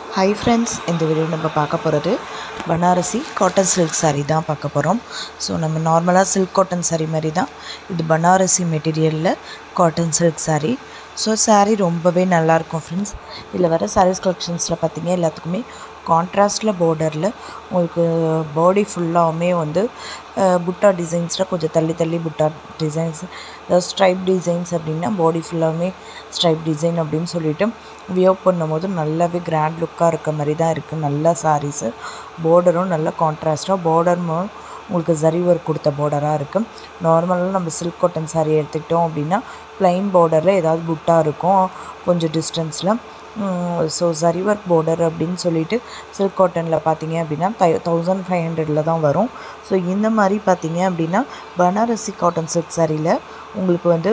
hi friends இந்த video நம்ம பார்க்க போகிறது பனாரசி காட்டன் சில்க் saree தான் பார்க்க போகிறோம் ஸோ நம்ம நார்மலாக சில்க் காட்டன் saree மாதிரி தான் இது பனாரசி மெட்டீரியலில் cotton silk saree so saree ரொம்பவே நல்லாயிருக்கும் ஃப்ரெண்ட்ஸ் இதில் வர sarees கலெக்ஷன்ஸில் பார்த்தீங்க எல்லாத்துக்குமே கான்ட்ராஸ்டில் பார்டரில் உங்களுக்கு பாடி ஃபுல்லாகவுமே வந்து அஹ், புட்டா டிசைன்ஸில் கொஞ்சம் தள்ளி தள்ளி புட்டா டிசைன்ஸ் அதாவது ஸ்ட்ரைப் டிசைன்ஸ் அப்படின்னா பாடி ஃபுல்லாகவுமே ஸ்ட்ரைப் டிசைன் அப்படின்னு சொல்லிட்டு வியர் பண்ணும்போது நல்லாவே கிராண்ட் லுக்காக இருக்க மாதிரி தான் இருக்குது நல்ல சாரீஸு பார்டரும் நல்ல கான்ட்ராஸ்ட்டாக பார்டரும் உங்களுக்கு ஜரி ஒர்க் கொடுத்த பார்டராக இருக்குது நார்மலாக நம்ம சில்க் காட்டன் saree எடுத்துக்கிட்டோம் அப்படின்னா plain பார்டரில் ஏதாவது புட்டா இருக்கும் கொஞ்சம் டிஸ்டன்ஸில் ஸோ ஜரி ஒர்க் பார்டர் அப்படின்னு சொல்லிட்டு சில்க் காட்டனில் பார்த்தீங்க அப்படின்னா தௌசண்ட் ஃபைவ் ஹண்ட்ரடில் தான் வரும் ஸோ இந்த மாதிரி பார்த்தீங்க அப்படின்னா பனாரசி காட்டன் சில்க் சாரியில் உங்களுக்கு வந்து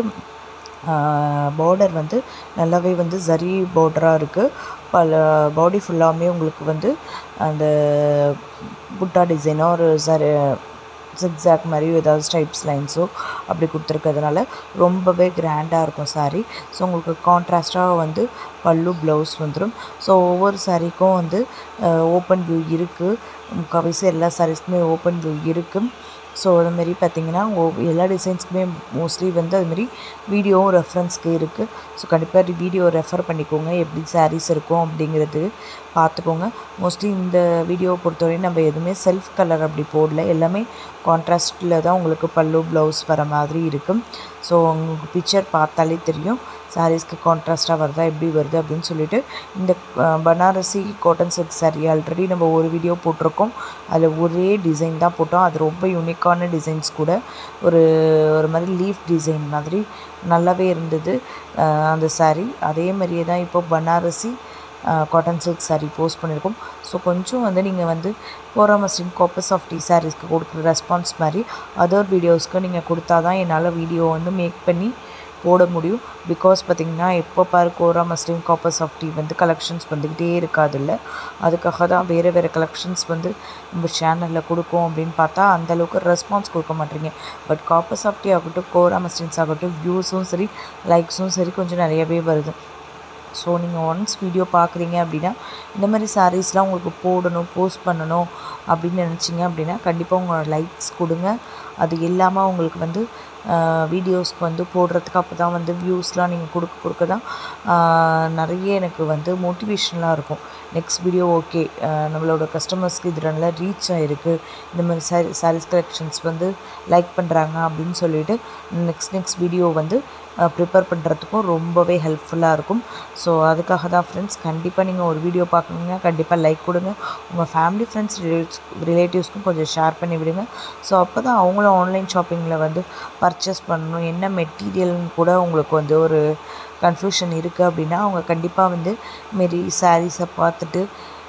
பார்டர் வந்து நல்லாவே வந்து ஜரி பார்டராக இருக்குது பல பாடி ஃபுல்லாமே உங்களுக்கு வந்து அந்த புட்டா டிசைனோ ஒரு சரி ஜிக்ஸாக் மாதிரி ஏதாவது ஸ்டைப்ஸ் லைன்ஸோ அப்படி கொடுத்துருக்கிறதுனால ரொம்பவே கிராண்டாக இருக்கும் saree ஸோ உங்களுக்கு கான்ட்ராஸ்ட்டாக வந்து பல்லு ப்ளவுஸ் வந்துடும் ஸோ ஒவ்வொரு சாரீக்கும் வந்து ஓப்பன் வியூ இருக்குது முக்கால்வாசி எல்லா சாரீஸ்க்குமே ஓப்பன் வியூ இருக்குது ஸோ அதுமாரி பார்த்தீங்கன்னா ஒவ்- எல்லா டிசைன்ஸ்க்குமே மோஸ்ட்லி வந்து அதுமாரி வீடியோவும் ரெஃபரன்ஸ்க்கு இருக்குது ஸோ கண்டிப்பாக வீடியோ ரெஃபர் பண்ணிக்கோங்க எப்படி சாரீஸ் இருக்கும் அப்படிங்கிறது பார்த்துக்கோங்க மோஸ்ட்லி இந்த வீடியோவை பொறுத்தவரை நம்ம எதுவுமே செல்ஃப் கலர் அப்படி போடல எல்லாமே கான்ட்ராஸ்டில் தான் உங்களுக்கு பல்லு ப்ளவுஸ் வர மாதிரி இருக்கும் ஸோ உங்களுக்கு பிக்சர் பார்த்தாலே தெரியும் சாரீஸ்க்கு கான்ட்ராஸ்ட்டாக வருதா எப்படி வருது அப்படின்னு சொல்லிட்டு இந்த அஹ், Banarasi cotton silk saree already நம்ம ஒரு வீடியோ போட்டிருக்கோம் அதில் ஒரே டிசைன் தான் போட்டோம் அது ரொம்ப யூனிக்கான டிசைன்ஸ் கூட ஒரு ஒரு மாதிரி லீஃப் டிசைன் மாதிரி நல்லாவே இருந்தது அஹ், அந்த saree அதே மாதிரியே தான் இப்போ Banarasi cotton silk saree post பண்ணியிருக்கோம் ஸோ கொஞ்சம் வந்து நீங்கள் வந்து போராமஸ்டின் காப்பஸ் ஆஃப் டி சாரீஸ்க்கு கொடுக்குற ரெஸ்பான்ஸ் மாதிரி அதர் வீடியோஸ்க்கு நீங்கள் கொடுத்தா தான் என்னால் வீடியோ வந்து மேக் பண்ணி போட முடியும் பிகாஸ் பார்த்தீங்கன்னா எப்போ பாரு கோரா மஸ்லிம் காப்பர் சாஃப்ட் டீ வந்து கலெக்ஷன்ஸ் வந்துக்கிட்டே இருக்காதுல்ல அதுக்காக தான் வேறு வேறு கலெக்ஷன்ஸ் வந்து நம்ம சேனலில் கொடுப்போம் அப்படின்னு பார்த்தா அந்த அளவுக்கு ரெஸ்பான்ஸ் கொடுக்க மாட்டீங்க பட் காப்பர் சாஃப்ட் டீ ஆகட்டும் கோரா மஸ்லிம்ஸ் ஆகட்டும் வியூஸும் சரி லைக்ஸும் சரி கொஞ்சம் நிறையவே வருது ஸோ நீங்கள் ஒன்ஸ் வீடியோ பார்க்குறீங்க அப்படின்னா இந்த மாதிரி சாரீஸ்லாம் உங்களுக்கு போடணும் போஸ்ட் பண்ணணும் அப்படின்னு நினச்சிங்க அப்படின்னா கண்டிப்பாக உங்களோட லைக்ஸ் கொடுங்க அது இல்லாமல் உங்களுக்கு வந்து வீடியோஸ்க்கு வந்து போடுறதுக்கு அப்போ தான் வந்து வியூஸ்லாம் நீங்கள் கொடுக்க கொடுக்க தான் ஆஹ், நிறைய எனக்கு வந்து மோட்டிவேஷனலாக இருக்கும் நெக்ஸ்ட் வீடியோ ஓகே நம்மளோட கஸ்டமர்ஸ்க்கு இது நல்லா ரீச் ஆகிருக்கு இந்த மாதிரி சாரி சாரீஸ் கலெக்ஷன்ஸ் வந்து லைக் பண்ணுறாங்க அப்படின்னு சொல்லிட்டு நெக்ஸ்ட் நெக்ஸ்ட் வீடியோ வந்து ப்ரிப்பேர் பண்ணுறதுக்கும் ரொம்பவே ஹெல்ப்ஃபுல்லாக இருக்கும் ஸோ அதுக்காக தான் ஃப்ரெண்ட்ஸ் கண்டிப்பாக நீங்கள் ஒரு வீடியோ பார்க்குறீங்கன்னா கண்டிப்பாக லைக் கொடுங்க உங்கள் ஃபேமிலி ஃப்ரெண்ட்ஸ் ரிலேட்டிவ்ஸ் ரிலேட்டிவ்ஸ்க்கும் கொஞ்சம் ஷேர் பண்ணி விடுங்க ஸோ அப்போ தான் அவங்களும் ஆன்லைன் ஷாப்பிங்கில் வந்து பர்ச்சேஸ் பண்ணணும் என்ன மெட்டீரியல்னு கூட உங்களுக்கு வந்து ஒரு கன்ஃபியூஷன் இருக்குது அப்படின்னா அவங்க கண்டிப்பாக வந்து மாரி சாரீஸை பார்த்துட்டு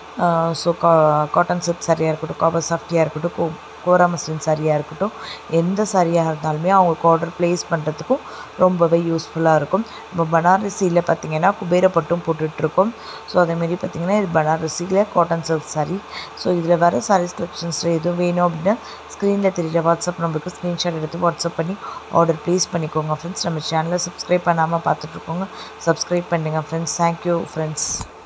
ஸோ கா காட்டன் சில்க் சாரியாக இருக்கட்டும் காப்பர் சாஃப்டியாக இருக்கட்டும் கோ கோரா மஸ்லின் சாரியாக இருக்கட்டும் எந்த சாரியாக இருந்தாலுமே அவங்களுக்கு ஆர்டர் ப்ளேஸ் பண்ணுறதுக்கும் ரொம்பவே யூஸ்ஃபுல்லாக இருக்கும் இப்போ பனாரசியில் பார்த்தீங்கன்னா குபேரப்பட்டும் போட்டுட்ருக்கோம் ஸோ அதேமாரி பார்த்தீங்கன்னா இது பனாரசியில் காட்டன் சில்க் saree ஸோ இதில் வர சாரீஸ் கலெக்ஷன்ஸில் எதுவும் வேணும் அப்படின்னா ஸ்க்ரீனில் தெரியுற வாட்ஸ்அப் நம்பருக்கு ஸ்க்ரீன்ஷாட் எடுத்து வாட்ஸ்அப் பண்ணி ஆர்டர் ப்ளேஸ் பண்ணிக்கோங்க ஃப்ரெண்ட்ஸ் நம்ம சேனலை சப்ஸ்கிரைப் பண்ணாமல் பார்த்துட்ருக்கோங்க சப்ஸ்கிரைப் பண்ணுங்கள் ஃப்ரெண்ட்ஸ் தேங்க்யூ ஃப்ரெண்ட்ஸ்